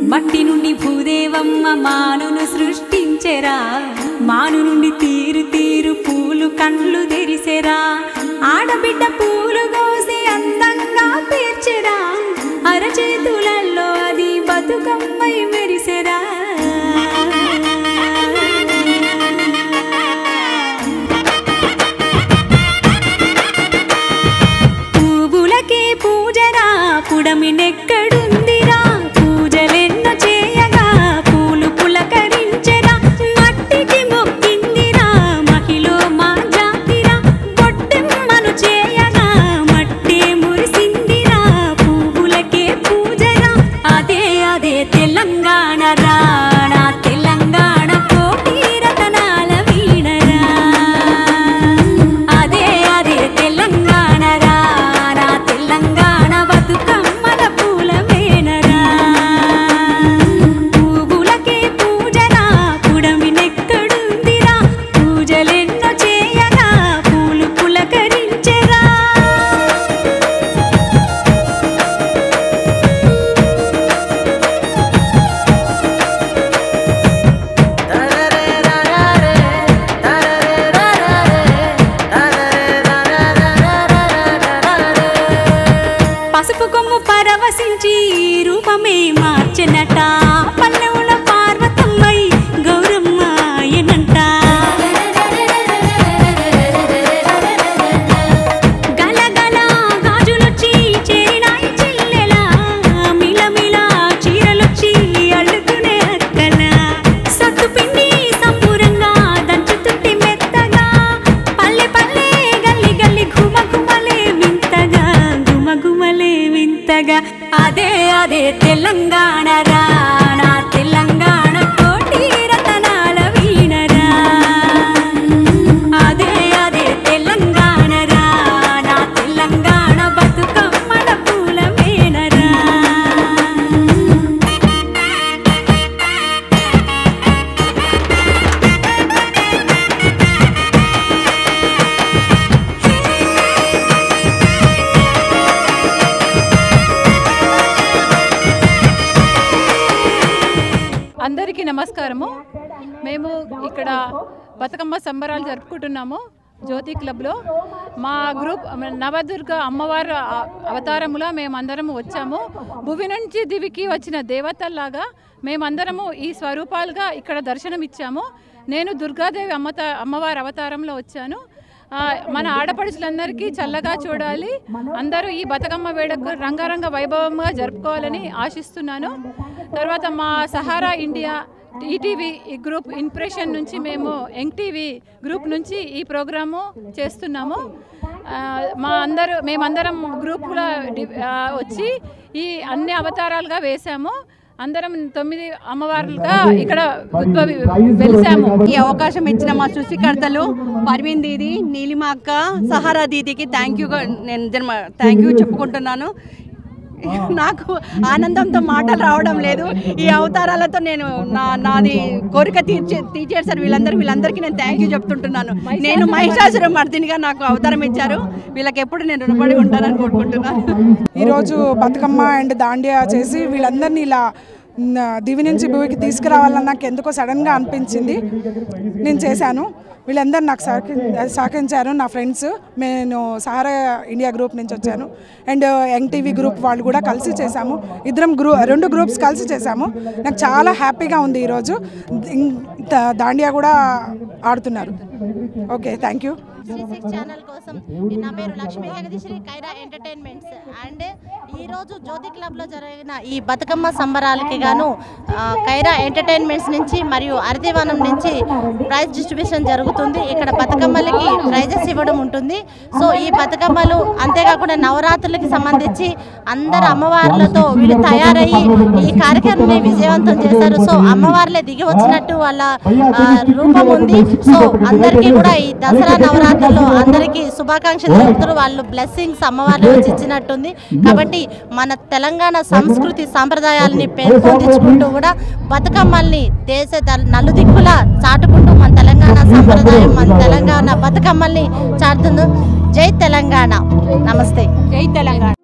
మట్టి నుండి భూదేవమ్మ మానును సృష్టించెరా మాను నుండి తీరు తీరు పూలు కండ్లు తెరిసెరా ఆడబిడ్డ పూలు కోసి అందంగా పేర్చెరా అరచేతులలో అది బతుకమ్మై మెరిసెరా పువ్వులకే పూజరా పుడమినెక్కడుందిరా పూజలెన్నో చేయగా పూలు పులకరించెరా మట్టికి మొక్కిందిరా మహిళ మా జాతిరా పొట్టెమ్మను చేయగా మట్టే మురిసిందిరా పువ్వులకే పూజరా అదే అదే తెలంగాణ రాణా తెలంగాణ కోటి రతనాల వీణరా అదే అదే తెలంగాణ రానా తెలంగాణ బతుకమ్మల పూల మేనరా పువ్వులకే పూజరా పుడమినెక్కడుందిరా పూజలెన్నో చేయగా పూలు పులకరించెరా పసుపు కొమ్ము పరవశించి రూపమే మార్చెనట పల్లెవుల పార్వతమ్మై గౌరమ్మ ఆయనంట గలగల గాజులొచ్చి చేరినాయి చెల్లెలా మిలమిల చీరలొచ్చి అల్లుకునే అక్కల సత్తు పిండి సంపూరంగా దంచుతుంటే మెత్తగా పల్లె పల్లె గల్లి గల్లి ఘుమ ఘుమలే వింతగా ఘుమ ఘుమలే వింతగా అదే అదే తెలంగాణ రానా తెలంగాణ కోటి రతనాల వీణరా అదే అదే తెలంగాణ రానా తెలంగాణ బతుకమ్మల పూల మేనరా అందరికీ నమస్కారము మేము ఇక్కడ బతుకమ్మ సంబరాలు జరుపుకుంటున్నాము జ్యోతి క్లబ్లో మా గ్రూప్ నవదుర్గ అమ్మవారు అ- అవతారములో మేమందరము వచ్చాము భువి నుంచి దివికి వచ్చిన దేవతల్లాగా మేమందరము ఈ స్వరూపాలుగా ఇక్కడ దర్శనం ఇచ్చాము నేను దుర్గాదేవి అమ్మత అమ్మవారి అవతారంలో వచ్చాను ఆ, మన ఆడపడుచులందరికీ చల్లగా చూడాలి అందరూ ఈ బతుకమ్మ వేడుక రంగారంగ వైభవంగా జరుపుకోవాలని ఆశిస్తున్నాను తర్వాత మా సహారా ఇండియా ఈటీవీ ఈ గ్రూప్ ఇంప్రెషన్ నుంచి మేము యంగ్ టీవీ గ్రూప్ నుంచి ఈ ప్రోగ్రాము చేస్తున్నాము ఆ, మా అందరూ మేమందరం గ్రూపులో డి- ఆ, వచ్చి ఈ అన్ని అవతారాలుగా వేశాము అందరం తొమ్మిది అమ్మవారులుగా ఇక్కడ ఉద్భవి వెలిసాము ఈ అవకాశం ఇచ్చిన మా సృష్టికర్తలు పర్వీన్ దీది నీలిమ అక్క సహారా దీదికి థ్యాంక్ యూ నేను జన్మ థ్యాంక్ యూ చెప్పుకుంటున్నాను నాకు ఆనందంతో మాటలు రావడం లేదు ఈ అవతారాలతో నేను నా నాది కోరిక తీర్చే తీర్చేశారు వీళ్ళందరూ వీళ్ళందరికీ నేను థ్యాంక్ యూ చెప్తుంటున్నాను నేను మహిషాసుర మర్దినిగా నాకు అవతారం ఇచ్చారు వీళ్ళకి ఎప్పుడు నేను రుణపడి ఉంటానని కోరుకుంటున్నాను ఈరోజు బతుకమ్మ అండ్ దాండియా చేసి వీళ్ళందరినీ ఇలా న- దివి నుంచి భూమికి తీసుకురావాలని నాకు ఎందుకో సడన్గా అనిపించింది నేను చేశాను వీళ్ళందరూ నాకు సహక సహకరించారు నా ఫ్రెండ్స్ నేను సహారా ఇండియా గ్రూప్ నుంచి వచ్చాను అండ్ యంగ్ టీవీ గ్రూప్ వాళ్ళు కూడా కలిసి చేశాము ఇద్దరం గ్రూ రెండు గ్రూప్స్ కలిసి చేశాము నాకు చాలా హ్యాపీగా ఉంది ఈరోజు ఇం- ద- దాండియా కూడా ఆడుతున్నారు okay thank you Shri six channel కోసం నా పేరు లక్ష్మీ జగదీశ్వరి కైరా ఎంటర్టైన్మెంట్స్ అండ్ ఈరోజు జ్యోతి క్లబ్లో జరిగిన ఈ బతుకమ్మ సంబరాలకి గాను ఆ, కైరా ఎంటర్టైన్మెంట్స్ నుంచి మరియు అరతివనం నుంచి ప్రైజ్ డిస్ట్రిబ్యూషన్ జరుగుతుంది ఇక్కడ బతుకమ్మలకి ప్రైజెస్ ఇవ్వడం ఉంటుంది సో ఈ బతుకమ్మలు అంతేకాకుండా నవరాత్రులకి సంబంధించి అందరు అమ్మవార్లతో వీళ్ళు తయారయ్యి ఈ కార్యక్రమాన్ని విజయవంతం చేశారు సో అమ్మవార్లే దిగి వచ్చినట్టు వాళ్ళ ఆ, రూపం ఉంది సో అందరికీ కూడా ఈ దసరా నవరాత్రుల్లో అందరికీ శుభాకాంక్షలు తెలుపుతారు వాళ్ళు బ్లెస్సింగ్స్ అమ్మవార్లు వచ్చి ఇచ్చినట్టుంది కాబట్టి మన తెలంగాణ సంస్కృతి సాంప్రదాయాలని పెంపొందించుకుంటూ కూడా బతుకమ్మల్ని దేశ దల్- నలుదిక్కులా చాటుకుంటూ మన తెలంగాణ సాంప్రదాయం మన తెలంగాణ బతుకమ్మల్ని చాటుతుంది జై తెలంగాణ నమస్తే జై తెలంగాణ